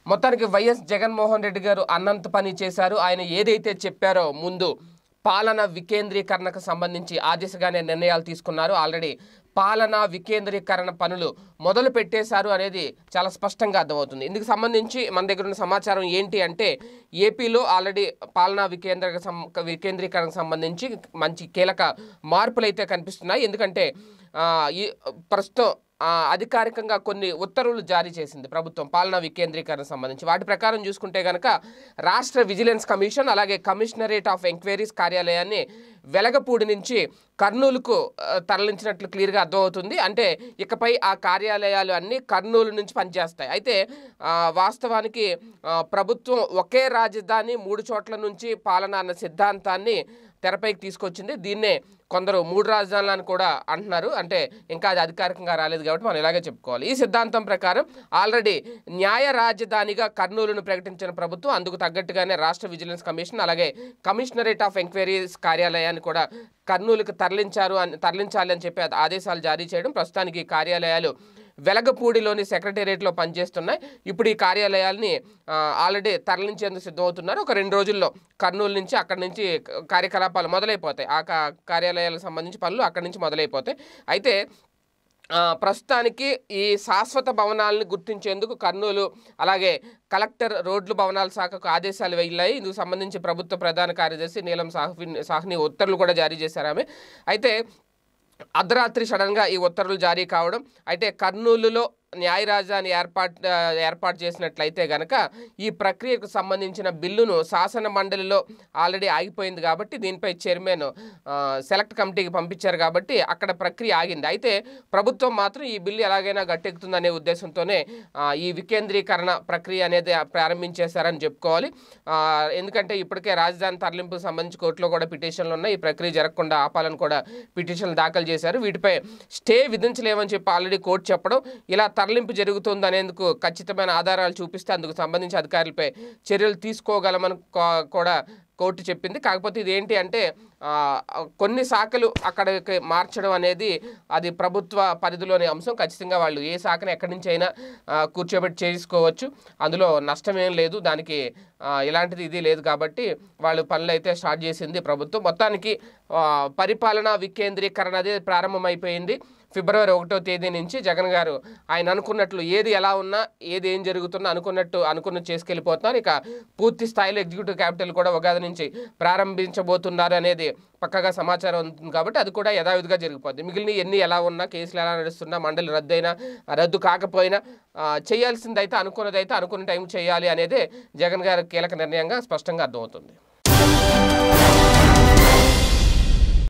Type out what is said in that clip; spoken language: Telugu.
మొత్తానికి వైఎస్ జగన్మోహన్ రెడ్డి గారు అన్నంత పని చేశారు ఆయన ఏదైతే చెప్పారో ముందు పాలన వికేంద్రీకరణకు సంబంధించి ఆ దిశగానే నిర్ణయాలు తీసుకున్నారు ఆల్రెడీ పాలన వికేంద్రీకరణ పనులు మొదలు పెట్టేశారు అనేది చాలా స్పష్టంగా అర్థమవుతుంది ఇందుకు సంబంధించి మన దగ్గర ఉన్న సమాచారం ఏంటి అంటే ఏపీలో ఆల్రెడీ పాలనా వికేంద్ర సం- వికేంద్రీకరణకు సంబంధించి మంచి కీలక మార్పులు అయితే కనిపిస్తున్నాయి ఎందుకంటే ఆ, ఈ ప్రస్తుతం ఆ, అధికారికంగా కొన్ని ఉత్తర్వులు జారీ చేసింది ప్రభుత్వం పాలనా వికేంద్రీకరణ సంబంధించి వాటి ప్రకారం చూసుకుంటే కనుక రాష్ట్ర విజిలెన్స్ కమిషన్ అలాగే కమిషనరేట్ ఆఫ్ ఎంక్వైరీస్ కార్యాలయాన్ని వెలగపూడి నుంచి కర్నూలుకు ఆ, తరలించినట్లు క్లియర్గా అర్థమవుతుంది అంటే ఇకపై ఆ కార్యాలయాలు అన్నీ కర్నూలు నుంచి పనిచేస్తాయి అయితే ఆ, వాస్తవానికి ఆ, ప్రభుత్వం ఒకే రాజధాని మూడు చోట్ల నుంచి పాలన అన్న సిద్ధాంతాన్ని తెరపైకి తీసుకొచ్చింది దీన్నే కొందరు మూడు రాజధానులను కూడా అంటున్నారు అంటే ఇంకా అది అధికారికంగా రాలేదు కాబట్టి మనం ఇలాగే చెప్పుకోవాలి ఈ సిద్ధాంతం ప్రకారం ఆల్రెడీ న్యాయ రాజధానిగా కర్నూలును ప్రకటించిన ప్రభుత్వం అందుకు తగ్గట్టుగానే రాష్ట్ర విజిలెన్స్ కమిషన్ అలాగే కమిషనరేట్ ఆఫ్ ఎంక్వైరీస్ కార్యాలయాన్ని కూడా కర్నూలుకు తరలించారు అని తరలించాలి అని చెప్పి ఆదేశాలు జారీ చేయడం ప్రస్తుతానికి ఈ కార్యాలయాలు వెలగపూడిలోని సెక్రటేరియట్లో పనిచేస్తున్నాయి ఇప్పుడు ఈ కార్యాలయాల్ని ఆ, ఆల్రెడీ తరలించేందుకు సిద్ధమవుతున్నారు ఒక రెండు రోజుల్లో కర్నూలు నుంచి అక్కడి నుంచి కార్యకలాపాలు మొదలైపోతాయి ఆ కా- కార్యాలయాలకు సంబంధించి పనులు అక్కడి నుంచి మొదలైపోతాయి అయితే ఆ, ప్రస్తుతానికి ఈ శాశ్వత భవనాలను గుర్తించేందుకు కర్నూలు అలాగే కలెక్టర్ రోడ్లు భవనాల శాఖకు ఆదేశాలు వెళ్ళాయి ఇందుకు సంబంధించి ప్రభుత్వ ప్రధాన కార్యదర్శి నీలం సాహ్వి సాహ్ని ఉత్తర్వులు కూడా జారీ చేశారు ఆమె అయితే అర్ధరాత్రి సడన్గా ఈ ఉత్తర్వులు జారీ కావడం అయితే కర్నూలులో న్యాయ రాజధాని ఏర్పాటు ఆ, ఏర్పాటు చేసినట్లయితే గనక ఈ ప్రక్రియకు సంబంధించిన బిల్లును శాసన మండలిలో ఆల్రెడీ ఆగిపోయింది కాబట్టి దీనిపై చైర్మన్ ఆ, సెలెక్ట్ కమిటీకి పంపించారు కాబట్టి అక్కడ ప్రక్రియ ఆగింది అయితే ప్రభుత్వం మాత్రం ఈ బిల్లు ఎలాగైనా గట్టెక్కుతుందనే ఉద్దేశంతోనే ఆ, ఈ వికేంద్రీకరణ ప్రక్రియ అనేది ప్రారంభించేశారని చెప్పుకోవాలి ఆ, ఎందుకంటే ఇప్పటికే రాజధాని తరలింపుకు సంబంధించి కోర్టులో కూడా పిటిషన్లు ఉన్నాయి ఈ ప్రక్రియ జరగకుండా ఆపాలని కూడా పిటిషన్లు దాఖలు చేశారు వీటిపై స్టే విధించలేమని చెప్పి ఆల్రెడీ కోర్టు చెప్పడం ఇలా తరలింపు జరుగుతుంది అనేందుకు ఖచ్చితమైన ఆధారాలు చూపిస్తే అందుకు సంబంధించి అధికారులపై చర్యలు తీసుకోగలమని కో- కూడా కోర్టు చెప్పింది కాకపోతే ఇది ఏంటి అంటే ఆ, కొన్ని శాఖలు అక్కడికి మార్చడం అనేది అది ప్రభుత్వ పరిధిలోని అంశం ఖచ్చితంగా వాళ్ళు ఏ శాఖను ఎక్కడి నుంచి అయినా ఆ, కూర్చోబెట్టి చేసుకోవచ్చు అందులో నష్టం ఏం లేదు దానికి ఆ, ఇలాంటిది ఇది లేదు కాబట్టి వాళ్ళు పనులు అయితే స్టార్ట్ చేసింది ప్రభుత్వం మొత్తానికి ఆ, పరిపాలనా వికేంద్రీకరణ అనేది ప్రారంభమైపోయింది ఫిబ్రవరి ఒకటో తేదీ నుంచి జగన్ గారు ఆయన అనుకున్నట్లు ఏది ఎలా ఉన్నా ఏది ఏం జరుగుతున్నా అనుకున్నట్టు అనుకున్నట్టు చేసుకెళ్ళిపోతున్నారు ఇక పూర్తి స్థాయిలో ఎగ్జిక్యూటివ్ క్యాపిటల్ కూడా ఉగాది నుంచి ప్రారంభించబోతున్నారు అనేది పక్కగా సమాచారం ఉంటుంది కాబట్టి అది కూడా యథావిధిగా జరిగిపోద్ది మిగిలిన ఎన్ని ఎలా ఉన్నా కేసులు ఎలా నడుస్తున్నా మండలి రద్దయినా రద్దు కాకపోయినా ఆ, చేయాల్సిందైతే అనుకున్నదైతే అనుకున్న టైం చేయాలి అనేది జగన్ గారి కీలక నిర్ణయంగా స్పష్టంగా అర్థమవుతుంది